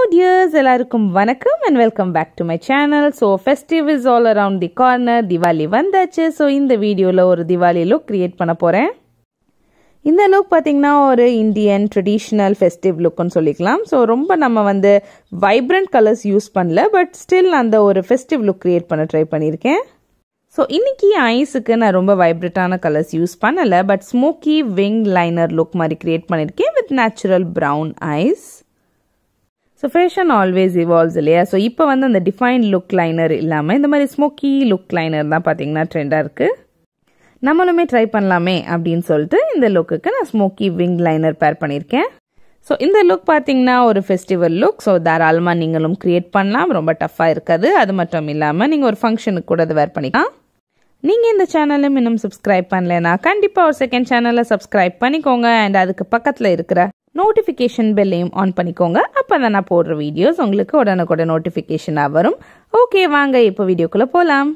tears எல்லாருக்கும் வணக்கம் and welcome back to my channel so festive is all around the corner Diwali வந்தாச்சு so இந்த வீடியோவில் ஒரு திவாலி லுக் கிரியேட் பண்ண போகிறேன் இந்த லுக் பார்த்தீங்கன்னா ஒரு இந்தியன் ட்ரெடிஷ்னல் ஃபெஸ்டிவ் லுக்குன்னு சொல்லிக்கலாம் ஸோ ரொம்ப நம்ம வந்து வைப்ரண்ட் கலர்ஸ் யூஸ் பண்ணல பட் ஸ்டில் அந்த ஒரு ஃபெஸ்டிவ் லுக் கிரியேட் பண்ண ட்ரை பண்ணியிருக்கேன் ஸோ இன்னைக்கு ஐஸுக்கு நான் ரொம்ப வைப்ரட்டான கலர்ஸ் யூஸ் பண்ணலை but smoky wing liner look மாதிரி கிரியேட் பண்ணியிருக்கேன் with natural brown eyes so fashion always evolves இல்லையா ஸோ இப்போ வந்து அந்த டிஃபைன் லுக் லைனர் இல்லாமல் இந்த மாதிரி ஸ்மோக்கி லுக் லைனர் தான் பார்த்தீங்கன்னா ட்ரெண்டாக இருக்குது நம்மளுமே ட்ரை பண்ணலாமே அப்படின்னு சொல்லிட்டு இந்த லுக்குக்கு நான் ஸ்மோக்கி விங் லைனர் பேர் பண்ணியிருக்கேன் ஸோ இந்த லுக் பார்த்தீங்கன்னா ஒரு ஃபெஸ்டிவல் லுக் ஸோ தாராளமாக நீங்களும் க்ரியேட் பண்ணலாம் ரொம்ப டஃப்பாக இருக்காது அது மட்டும் இல்லாமல் நீங்கள் ஒரு ஃபங்க்ஷனுக்கு கூட அது வேர் பண்ணிக்கலாம் நீங்கள் இந்த சேனலும் இன்னும் சப்ஸ்கிரைப் பண்ணலைன்னா கண்டிப்பாக ஒரு செகண்ட் சேனலை சப்ஸ்கிரைப் பண்ணிக்கோங்க அண்ட் அதுக்கு பக்கத்தில் இருக்கிற நோட்டிஃபிகேஷன் பெல்லையும் ஆன் பண்ணிக்கோங்க அப்போ தான் நான் போடுற வீடியோஸ் உங்களுக்கு உடனுக்குடன் நோட்டிஃபிகேஷனாக வரும் ஓகே வாங்க இப்போ வீடியோக்குள்ளே போகலாம்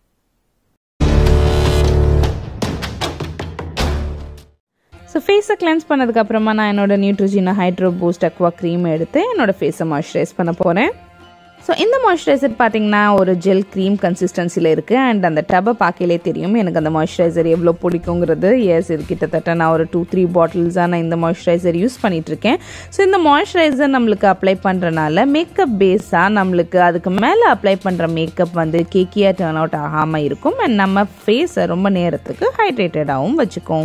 ஸோ ஃபேஸை கிளென்ஸ் பண்ணதுக்கப்புறமா நான் என்னோட Neutrogena hydro boost aqua cream எடுத்து என்னோட ஃபேஸை மாய்ஸ்சரைஸ் பண்ண போகிறேன் ஸோ இந்த மாய்ஸ்சரைசர் பார்த்தீங்கன்னா ஒரு ஜெல் க்ரீம் கன்சிஸ்டன்சியில் இருக்குது அண்ட் அந்த டப்பை பார்க்கலே தெரியும் எனக்கு அந்த மாய்ஸ்சரைசர் எவ்வளோ பிடிக்குங்கிறது எஸ் இது கிட்டத்தட்ட நான் ஒரு டூ த்ரீ பாட்டில்ஸாக நான் இந்த மாய்ஸ்சரைசர் யூஸ் பண்ணிகிட்ருக்கேன் ஸோ இந்த மாய்ஸ்சரைசர் நம்மளுக்கு அப்ளை பண்ணுறனால மேக்கப் பேஸாக நம்மளுக்கு அதுக்கு மேலே அப்ளை பண்ணுற மேக்கப் வந்து கேக்கியாக டேர்ன் அவுட் ஆகாமல் இருக்கும் அண்ட் நம்ம ஃபேஸை ரொம்ப நேரத்துக்கு ஹைட்ரேட்டடாகவும் வச்சுக்கும்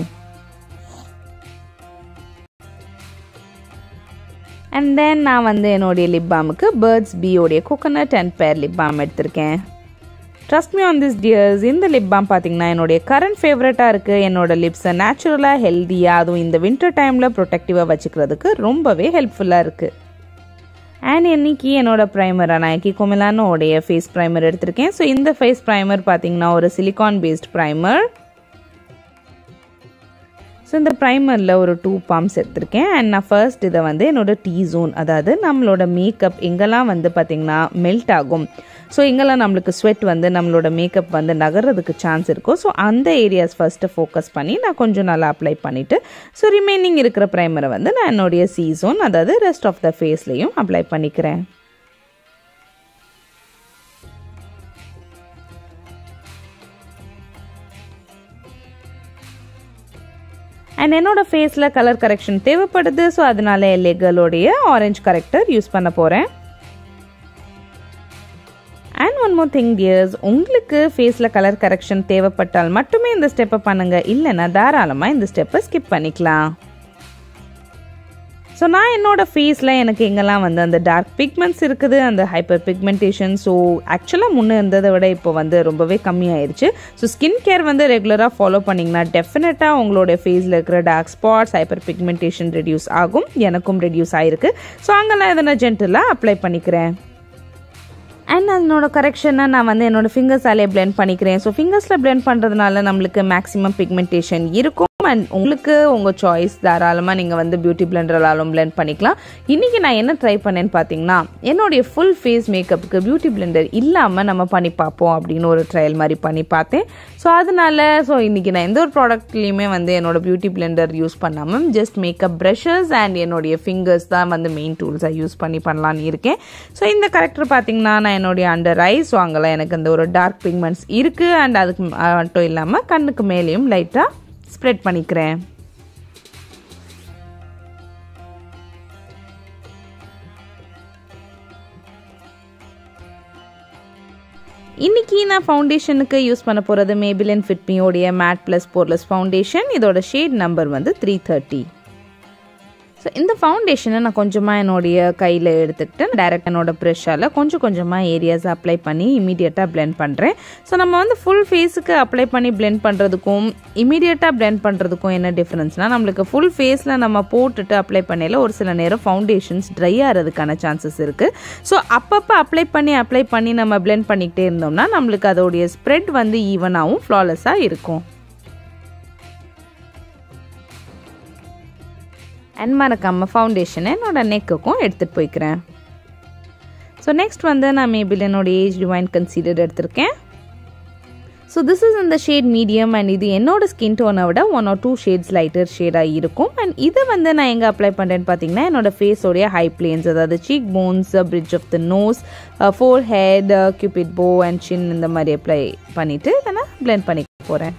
அண்ட் தென் நான் வந்து என்னுடைய லிப் பாமுக்கு பேர்ட்ஸ் பியோடைய coconut and pear lip balm எடுத்திருக்கேன் trust me on this dears இந்த லிப் பாம் பார்த்தீங்கன்னா என்னுடைய கரண்ட் ஃபேவரட்டாக இருக்குது என்னோட லிப்ஸை நேச்சுரலாக ஹெல்த்தியாக அதுவும் இந்த வின்டர் டைமில் ப்ரொடெக்டிவாக வச்சுக்கிறதுக்கு ரொம்பவே ஹெல்ப்ஃபுல்லாக இருக்குது அண்ட் இன்னைக்கு என்னோட ப்ரைமராக நான் கிகோமிலானோடைய ஃபேஸ் ப்ரைமர் எடுத்திருக்கேன் ஸோ இந்த ஃபேஸ் ப்ரைமர் பார்த்தீங்கன்னா ஒரு சிலிகான் பேஸ்ட் ப்ரைமர் ஸோ இந்த ப்ரைமரில் ஒரு டூ பம்ப்ஸ் எடுத்திருக்கேன் அண்ட் நான் ஃபர்ஸ்ட் இதை வந்து என்னோட டீ ஜோன் அதாவது நம்மளோட மேக்கப் எங்கெல்லாம் வந்து பார்த்திங்கன்னா மெல்ட் ஆகும் ஸோ எங்கெல்லாம் நம்மளுக்கு ஸ்வெட் வந்து நம்மளோட மேக்கப் வந்து நகர்றதுக்கு சான்ஸ் இருக்கும் ஸோ அந்த ஏரியாஸ் ஃபஸ்ட்டு ஃபோக்கஸ் பண்ணி நான் கொஞ்சம் நல்லா அப்ளை பண்ணிவிட்டு ஸோ ரிமைனிங் இருக்கிற ப்ரைமரை வந்து நான் என்னுடைய சீ ஜோன் அதாவது ரெஸ்ட் ஆஃப் த ஃபேஸ்லேயும் அப்ளை பண்ணிக்கிறேன் அண்ட் என்னோட ஃபேஸில் கலர் கரெக்ஷன் தேவைப்படுது ஸோ அதனால எல்லேகளோடைய ஆரஞ்சு கரெக்டர் யூஸ் பண்ண போகிறேன் and one more thing dears உங்களுக்கு ஃபேஸில் கலர் கரெக்ஷன் தேவைப்பட்டால் மட்டுமே இந்த ஸ்டெப்பை பண்ணுங்கள் இல்லைன்னா தாராளமாக இந்த ஸ்டெப்பை ஸ்கிப் பண்ணிக்கலாம் ஸோ நான் என்னோட ஃபேஸில் எனக்கு எங்கெல்லாம் வந்து அந்த டார்க் பிக்மெண்ட்ஸ் இருக்குது அந்த ஹைப்பர் பிக்மெண்டேஷன் ஸோ ஆக்சுவலாக முன்னே இருந்ததை விட இப்போ வந்து ரொம்பவே கம்மியாயிருச்சு ஸோ ஸ்கின் கேர் வந்து ரெகுலராக ஃபாலோ பண்ணிங்கன்னா டெஃபினட்டாக உங்களோட ஃபேஸில் இருக்கிற dark spots hyper pigmentation reduce ஆகும் எனக்கும் ரெடியூஸ் ஆகிருக்கு ஸோ அங்கெல்லாம் எதனா ஜென்டலாக அப்ளை பண்ணிக்கிறேன் அண்ட் அதனோட கரெக்ஷனை நான் வந்து என்னோட ஃபிங்கர்ஸாலே பிளெண்ட் பண்ணிக்கிறேன் ஸோ ஃபிங்கர்ஸில் பிளெண்ட் பண்ணுறதுனால நம்மளுக்கு மேக்ஸிமம் பிக்மெண்டேஷன் இருக்கும் அண்ட் உங்களுக்கு உங்கள் சாய்ஸ் தாராளமாக நீங்கள் வந்து பியூட்டி பிளெண்டராலும் பிளெண்ட் பண்ணிக்கலாம் இன்றைக்கி நான் என்ன ட்ரை பண்ணேன்னு பார்த்தீங்கன்னா என்னுடைய ஃபுல் ஃபேஸ் மேக்கப்புக்கு பியூட்டி பிளெண்டர் இல்லாமல் நம்ம பண்ணி பார்ப்போம் அப்படின்னு ஒரு ட்ரையல் மாதிரி பண்ணி பார்த்தேன் ஸோ அதனால ஸோ இன்றைக்கி நான் எந்த ஒரு ப்ராடக்ட்லேயுமே வந்து என்னோட பியூட்டி பிளெண்டர் யூஸ் பண்ணாமல் ஜஸ்ட் மேக்கப் ப்ரஷஸ் அண்ட் என்னுடைய ஃபிங்கர்ஸ் தான் வந்து மெயின் டூல்ஸாக யூஸ் பண்ணி பண்ணலான்னு இருக்கேன் ஸோ இந்த கரெக்டர் பார்த்தீங்கன்னா நான் என்னுடைய அண்டர் ஐ ஸோ அங்கெல்லாம் எனக்கு அந்த ஒரு டார்க் பிக்மெண்ட்ஸ் இருக்குது அண்ட் அதுக்கு மட்டும் இல்லாமல் கண்ணுக்கு மேலேயும் லைட்டாக ஸ்ப்ரெட் பண்ணிக்கிறேன் இன்னைக்கு நான் ஃபவுண்டேஷனுக்கு யூஸ் பண்ண போகிறது மேபிலின் ஃபிட்மியோடைய மேட் ப்ளஸ் போர்லெஸ் ஃபவுண்டேஷன் இதோட ஷேட் நம்பர் வந்து த்ரீ தேர்ட்டி ஸோ இந்த ஃபவுண்டேஷனை நான் கொஞ்சமாக என்னுடைய கையில் எடுத்துக்கிட்டு டைரெக்ட் என்னோட ப்ரெஷ்ஷால் கொஞ்சம் கொஞ்சமாக ஏரியாஸ் அப்ளை பண்ணி இமீடியட்டாக பிளெண்ட் பண்ணுறேன் ஸோ நம்ம வந்து ஃபுல் ஃபேஸுக்கு அப்ளை பண்ணி பிளெண்ட் பண்ணுறதுக்கும் இமீடியட்டாக பிளெண்ட் பண்ணுறதுக்கும் என்ன டிஃப்ரென்ஸ்னால் நம்மளுக்கு ஃபுல் ஃபேஸில் நம்ம போட்டுட்டு அப்ளை பண்ணையில் ஒரு சில நேரம் ஃபவுண்டேஷன்ஸ் ட்ரை ஆகிறதுக்கான சான்சஸ் இருக்குது ஸோ அப்பப்போ அப்ளை பண்ணி அப்ளை பண்ணி நம்ம பிளெண்ட் பண்ணிக்கிட்டே இருந்தோம்னா நம்மளுக்கு அதோடைய ஸ்ப்ரெட் வந்து ஈவனாகவும் ஃப்ளாலெஸ்ஸாக இருக்கும் அண்ட் மறக்காமல் ஃபவுண்டேஷனை என்னோட நெக்குக்கும் எடுத்துகிட்டு போய்க்கிறேன் ஸோ நெக்ஸ்ட் வந்து நான் மேபிள் என்னோட ஏஜ் டிவைன் கன்சீலர் எடுத்திருக்கேன் ஸோ திஸ் இஸ் இந்த ஷேட் மீடியம் அண்ட் இது என்னோட ஸ்கின் டோனை விட one or two shades lighter ஷேடாக இருக்கும் அண்ட் இதை வந்து நான் எங்கே அப்ளை பண்ணுறேன்னு பார்த்தீங்கன்னா என்னோட ஃபேஸோடைய ஹை பிளேன்ஸ் அதாவது cheek bones bridge of the nose forehead cupid bow and chin இந்த மாதிரி அப்ளை பண்ணிவிட்டு இதை நான் பிளெண்ட் பண்ணி போகிறேன்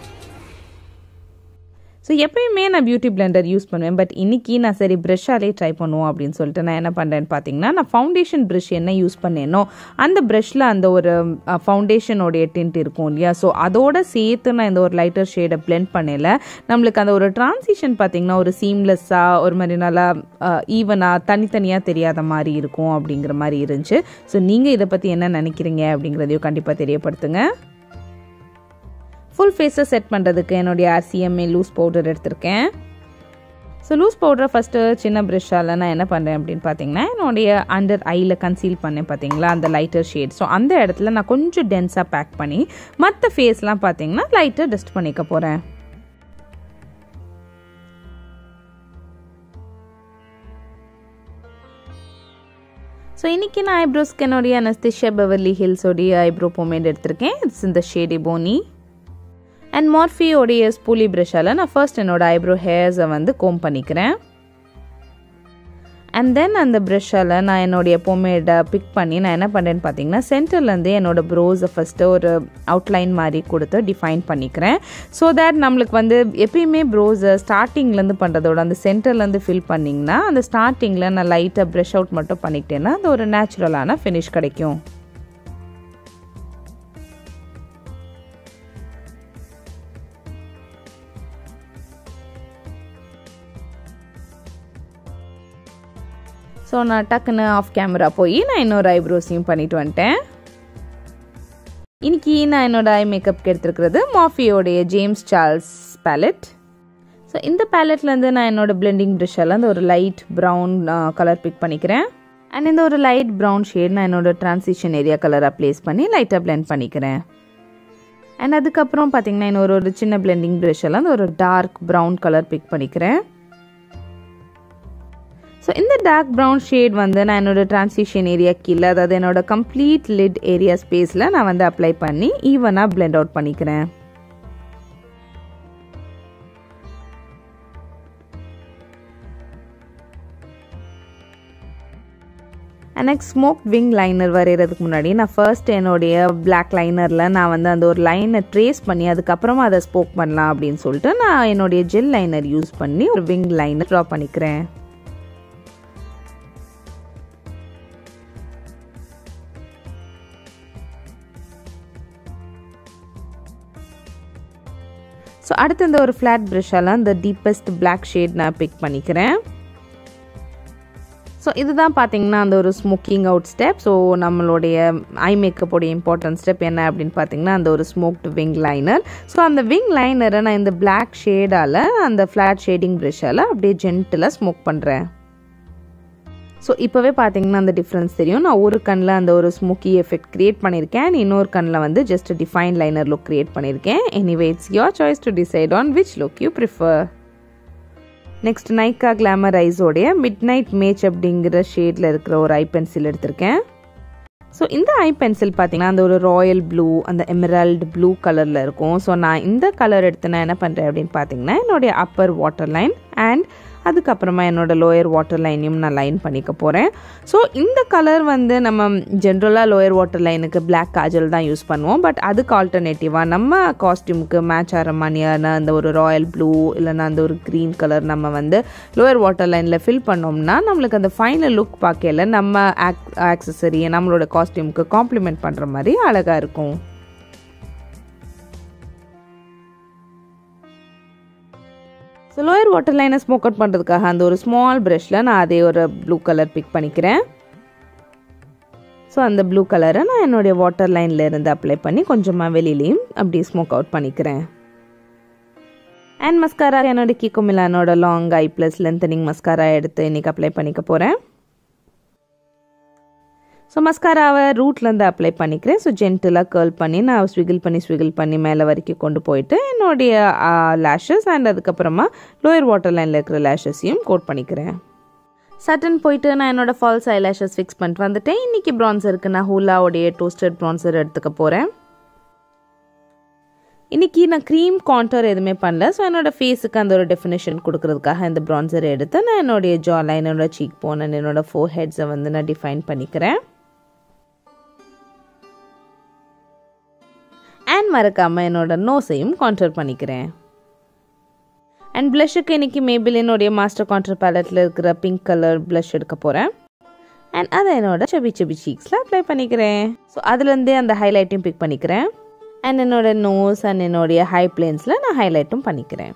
ஸோ எப்பயுமே நான் பியூட்டி பிளெண்டர் யூஸ் பண்ணுவேன் பட் இன்னைக்கு நான் சரி ப்ரெஷ்ஷாலே ட்ரை பண்ணுவோம் அப்படின்னு சொல்லிட்டு நான் என்ன பண்ணுறேன்னு பார்த்தீங்கன்னா நான் ஃபவுண்டேஷன் ப்ரஷ் என்ன யூஸ் பண்ணேனோ அந்த ப்ரஷ்ஷில் அந்த ஒரு ஃபவுண்டேஷனோடைய டிண்ட் இருக்கும் இல்லையா ஸோ அதோட சேர்த்து நான் இந்த ஒரு லைட்டர் ஷேடை பிளெண்ட் பண்ணல நம்மளுக்கு அந்த ஒரு டிரான்சிஷன் பார்த்தீங்கன்னா ஒரு சீம்லெஸ்ஸாக ஒரு மாதிரி நல்லா ஈவனாக தனித்தனியாக தெரியாத மாதிரி இருக்கும் அப்படிங்கிற மாதிரி இருந்துச்சு ஸோ நீங்கள் இதை பற்றி என்ன நினைக்கிறீங்க அப்படிங்கிறதையும் கண்டிப்பாக தெரியப்படுத்துங்க ஃபுல் ஃபேஸை செட் பண்ணுறதுக்கு என்னுடைய ஆர்சிஎம்ஏ லூஸ் பவுடர் எடுத்திருக்கேன் ஸோ லூஸ் பவுடரை ஃபஸ்ட்டு சின்ன ப்ரெஷ்ஷால் நான் என்ன பண்ணுறேன் அப்படின்னு பார்த்தீங்கன்னா என்னுடைய அண்டர் ஐயில் கன்சீல் பண்ணேன் பார்த்தீங்களா அந்த லைட்டர் ஷேட் ஸோ அந்த இடத்துல நான் கொஞ்சம் டென்ஸாக பேக் பண்ணி மற்ற ஃபேஸ்லாம் பார்த்தீங்கன்னா லைட்டாக டஸ்ட் பண்ணிக்க போகிறேன் ஸோ இன்றைக்கி நான் ஐப்ரோஸ்க்கு என்னுடைய அனஸ்திஷியா பெவர்லி ஹில்ஸோடைய ஐப்ரோ பொமேட் எடுத்திருக்கேன் இட்ஸ் இந்த ஷேடி போனி அண்ட் மார்ஃபியோடைய ஸ்பூலி ப்ரஷ்ஷால் நான் ஃபர்ஸ்ட் என்னோட ஐப்ரோ ஹேர்ஸை வந்து கோம் பண்ணிக்கிறேன் அண்ட் தென் அந்த ப்ரஷ்ஷால் நான் என்னுடைய பொமேடை பிக் பண்ணி நான் என்ன பண்ணுறேன்னு பார்த்தீங்கன்னா சென்டர்லேருந்து என்னோட ப்ரோஸை ஃபஸ்ட்டு ஒரு அவுட்லைன் மாதிரி கொடுத்து டிஃபைன் பண்ணிக்கிறேன் ஸோ தேட் நம்மளுக்கு வந்து எப்பயுமே ப்ரோஸை ஸ்டார்டிங்லேருந்து பண்ணுறதோட அந்த சென்டர்லேருந்து ஃபில் பண்ணிங்கன்னா அந்த ஸ்டார்டிங்கில் நான் லைட்டாக ப்ரஷ் அவுட் மட்டும் பண்ணிக்கிட்டேன்னா அந்த ஒரு நேச்சுரலான ஃபினிஷ் கிடைக்கும் ஸோ நான் டக்குன்னு ஆஃப் கேமரா போய் நான் இன்னொரு ஐப்ரோஸையும் பண்ணிட்டு வந்துட்டேன் இன்னைக்கு நான் என்னோட ஐ மேக்கப்க்கு எடுத்துருக்கிறது மாஃபியோடைய ஜேம்ஸ் சார்ல்ஸ் பேலட் ஸோ இந்த பேலட்லேருந்து நான் என்னோட பிளெண்டிங் ப்ரஷ்ஷெல்லாம் இந்த ஒரு லைட் ப்ரௌன் கலர் பிக் பண்ணிக்கிறேன் அண்ட் இந்த ஒரு லைட் ப்ரௌன் ஷேட் நான் என்னோட ட்ரான்சிஷன் ஏரியா கலராக ப்ளேஸ் பண்ணி லைட்டாக பிளெண்ட் பண்ணிக்கிறேன் அண்ட் அதுக்கப்புறம் பார்த்தீங்கன்னா இன்னொரு ஒரு சின்ன பிளெண்டிங் ப்ரஷ்ஷெல்லாம் இந்த ஒரு டார்க் ப்ரௌன் கலர் பிக் பண்ணிக்கிறேன் ஸோ இந்த டார்க் ப்ரௌன் ஷேட் வந்து நான் என்னோட டிரான்சிஷன் ஏரியா கீழே அதாவது என்னோட கம்ப்ளீட் லிட் ஏரியா ஸ்பேஸில் நான் வந்து அப்ளை பண்ணி ஈவனாக பிளெண்ட் அவுட் பண்ணிக்கிறேன் நெக்ஸ்ட் ஸ்மோக் விங் லைனர் வரைகிறதுக்கு முன்னாடி நான் ஃபர்ஸ்ட் என்னுடைய பிளாக் லைனரில் நான் வந்து அந்த ஒரு லைனை ட்ரேஸ் பண்ணி அதுக்கப்புறமா அதை ஸ்மோக் பண்ணலாம் அப்படின்னு சொல்லிட்டு நான் என்னுடைய ஜெல் லைனர் யூஸ் பண்ணி ஒரு விங் லைனர் ட்ரா பண்ணிக்கிறேன் ஸோ அடுத்து இந்த ஒரு ஃப்ளாட் ப்ரஷ்ஷால் இந்த டீப்பஸ்ட் பிளாக் ஷேட் நான் பிக் பண்ணிக்கிறேன் ஸோ இதுதான் பார்த்தீங்கன்னா அந்த ஒரு ஸ்மோக்கிங் அவுட் ஸ்டெப் ஸோ நம்மளுடைய ஐ மேக்கப்புடைய இம்பார்ட்டன்ட் ஸ்டெப் என்ன அப்படின்னு பார்த்தீங்கன்னா அந்த ஒரு ஸ்மோக்டு விங் லைனர் ஸோ அந்த விங் லைனரை நான் இந்த பிளாக் ஷேடால் அந்த ஃப்ளாட் ஷேடிங் ப்ரஷ்ஷால் அப்படியே ஜென்டிலாக ஸ்மோக் பண்ணுறேன் ஸோ இப்போவே பார்த்தீங்கன்னா அந்த டிஃப்ரென்ஸ் தெரியும் நான் ஒரு கண்ணில் அந்த ஒரு ஸ்மோக்கி எஃபெக்ட் க்ரியேட் பண்ணியிருக்கேன் இன்னொரு கண்ணில் வந்து just define liner look create பண்ணியிருக்கேன் anyway it's your choice to decide on which look you prefer next Nykaa glamour ஐஸோடைய மிட் நைட் மேட்ச் அப்படிங்கிற ஷேடில் இருக்கிற ஒரு ஐ பென்சில் எடுத்திருக்கேன் ஸோ இந்த ஐ பென்சில் பார்த்தீங்கன்னா அந்த ஒரு ராயல் ப்ளூ அந்த எமரால்டு ப்ளூ கலரில் இருக்கும் ஸோ நான் இந்த கலர் எடுத்து நான் என்ன பண்ணுறேன் அப்படின்னு பார்த்தீங்கன்னா என்னுடைய அப்பர் வாட்டர் லைன் அண்ட் அதுக்கப்புறமா என்னோட லோயர் வாட்டர் லைனையும் நான் லைன் பண்ணிக்க போகிறேன் ஸோ இந்த கலர் வந்து நம்ம ஜென்ரலாக லோயர் வாட்டர் லைனுக்கு பிளாக் காஜல் தான் யூஸ் பண்ணுவோம் பட் அதுக்கு ஆல்டர்னேட்டிவாக நம்ம காஸ்டியூமுக்கு மேட்ச் ஆகிற மாதிரியான அந்த ஒரு ராயல் ப்ளூ இல்லைன்னா அந்த ஒரு க்ரீன் கலர் நம்ம வந்து லோயர் வாட்டர் லைனில் ஃபில் பண்ணோம்னா நம்மளுக்கு அந்த ஃபைனல் லுக் பார்க்கல நம்ம ஆக் ஆக்சசரி நம்மளோட காஸ்டியூமுக்கு காம்ப்ளிமெண்ட் பண்ணுற மாதிரி அழகாக இருக்கும் ஸோ லோயர் வாட்டர் லைனை ஸ்மோக் அவுட் பண்ணுறதுக்காக அந்த ஒரு ஸ்மால் ப்ரஷில் நான் அதே ஒரு ப்ளூ கலர் பிக் பண்ணிக்கிறேன் ஸோ அந்த ப்ளூ கலரை நான் என்னுடைய வாட்டர் லைனில் இருந்து அப்ளை பண்ணி கொஞ்சமாக வெளியிலையும் அப்படி ஸ்மோக் அவுட் பண்ணிக்கிறேன் அண்ட் மஸ்காரா என்னோட கீக்கோ மிலானோட long eye plus lengthening mascara எடுத்து இன்றைக்கி அப்ளை பண்ணிக்க போகிறேன் ஸோ மஸ்காராவை ரூட்லேருந்து அப்ளை பண்ணிக்கிறேன் ஸோ ஜென்டிலாக கேர்ள் பண்ணி நான் ஸ்விகில் பண்ணி ஸ்விகில் பண்ணி மேலே வரைக்கும் கொண்டு போயிட்டு என்னுடைய லேஷஸ் அண்ட் அதுக்கப்புறமா லோயர் வாட்டர் லைனில் இருக்கிற லேஷஸையும் கோட் பண்ணிக்கிறேன் சட்டன் போயிட்டு நான் என்னோட ஃபால்ஸ் ஐ லேஷஸ் ஃபிக்ஸ் பண்ணிட்டு வந்துட்டேன் இன்றைக்கி ப்ரான்சருக்கு நான் ஹூலாவுடைய டோஸ்டட் ப்ரான்சர் எடுத்துக்க போகிறேன் இன்றைக்கி நான் க்ரீம் கான்டர் எதுவுமே பண்ணல ஸோ என்னோடய ஃபேஸுக்கு அந்த ஒரு டெஃபினேஷன் கொடுக்கறதுக்காக இந்த ப்ரான்சர் எடுத்து நான் என்னுடைய ஜா லைன் என்னோட சீக் போன் அண்ட் என்னோட ஃபோர் ஹெட்ஸை வந்து நான் டிஃபைன் பண்ணிக்கிறேன் அண்ட் மறக்காமல் என்னோட நோஸையும் கான்டர் பண்ணிக்கிறேன் அண்ட் ப்ளஷுக்கு இன்றைக்கி மேபிள் என்னுடைய மாஸ்டர் கான்டர் பேலட்டில் இருக்கிற பிங்க் கலர் ப்ளஷ் எடுக்க போகிறேன் அண்ட் அதை என்னோட செபி செபி சீக்ஸில் அப்ளை பண்ணிக்கிறேன் ஸோ அதுலேருந்தே அந்த ஹைலைட்டையும் பிக் பண்ணிக்கிறேன் அண்ட் என்னோட நோஸ் அண்ட் என்னுடைய ஹை பிளேன்ஸில் நான் ஹைலைட்டும் பண்ணிக்கிறேன்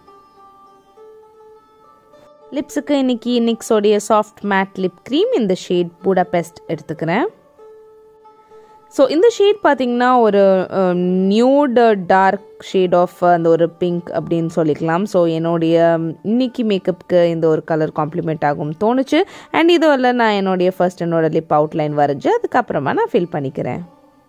லிப்ஸுக்கு இன்னைக்கு நிக்ஸோடைய சாஃப்ட் மேட் லிப் க்ரீம் இந்த ஷேட் பூடாபெஸ்ட் எடுத்துக்கிறேன் ஸோ இந்த ஷேட் பார்த்தீங்கன்னா ஒரு நியூடு டார்க் ஷேட் ஆஃப் அந்த ஒரு பிங்க் அப்படின்னு சொல்லிக்கலாம் ஸோ என்னுடைய இன்னைக்கு மேக்கப்புக்கு இந்த ஒரு கலர் காம்ப்ளிமெண்ட் ஆகும் தோணுச்சு அண்ட் இதுவரை நான் என்னுடைய ஃபர்ஸ்ட் என்னோட லிப் அவுட்லைன் வரைஞ்சி அதுக்கப்புறமா நான் ஃபில் பண்ணிக்கிறேன்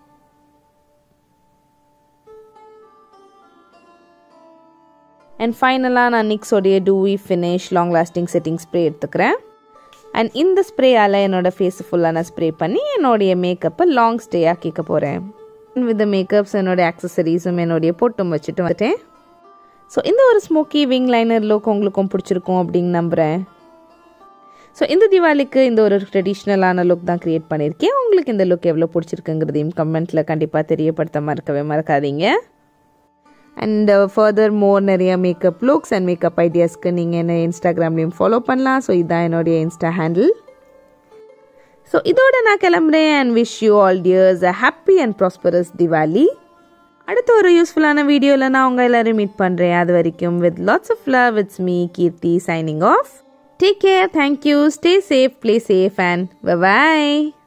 அண்ட் ஃபைனலாக நான் நிக்ஸோடைய dewy finish long lasting setting spray எடுத்துக்கிறேன் அண்ட் இந்த ஸ்ப்ரேயால் என்னோடய ஃபேஸ் ஃபுல்லாக நான் ஸ்ப்ரே பண்ணி என்னுடைய மேக்கப்பை லாங் ஸ்டே ஆக்கிக்க போகிறேன் வித் மேக்கப்ஸ் என்னோடய ஆக்சசரிஸும் என்னுடைய பொட்டும் வச்சுட்டு வந்துட்டேன் ஸோ இந்த ஒரு ஸ்மோக்கி விங் லைனர் லுக் உங்களுக்கும் பிடிச்சிருக்கும் அப்படின்னு நம்புகிறேன் ஸோ இந்த தீபாவளிக்கு இந்த ஒரு ட்ரெடிஷ்னலான லுக் தான் க்ரியேட் பண்ணியிருக்கேன் உங்களுக்கு இந்த லுக் எவ்வளோ பிடிச்சிருக்குங்கிறதையும் கமெண்ட்டில் கண்டிப்பாக தெரியப்படுத்த மறக்கவே மறக்காதீங்க அண்ட் ஃபர்தர் மோர் நிறைய மேக்கப் லுக்ஸ் அண்ட் மேக்கப் ஐடியாஸ்க்கு நீங்கள் என்ன இன்ஸ்டாகிராம்லேயும் ஃபாலோ பண்ணலாம் ஸோ இதுதான் என்னுடைய இன்ஸ்டா ஹேண்டில் ஸோ இதோட நான் கிளம்புறேன் and wish you all dears a happy and prosperous Diwali அடுத்த ஒரு யூஸ்ஃபுல்லான வீடியோவில் நான் உங்கள் எல்லோரும் மீட் பண்ணுறேன் அது வரைக்கும் with lots of love it's me Keerthi signing off take care thank you stay safe play safe and bye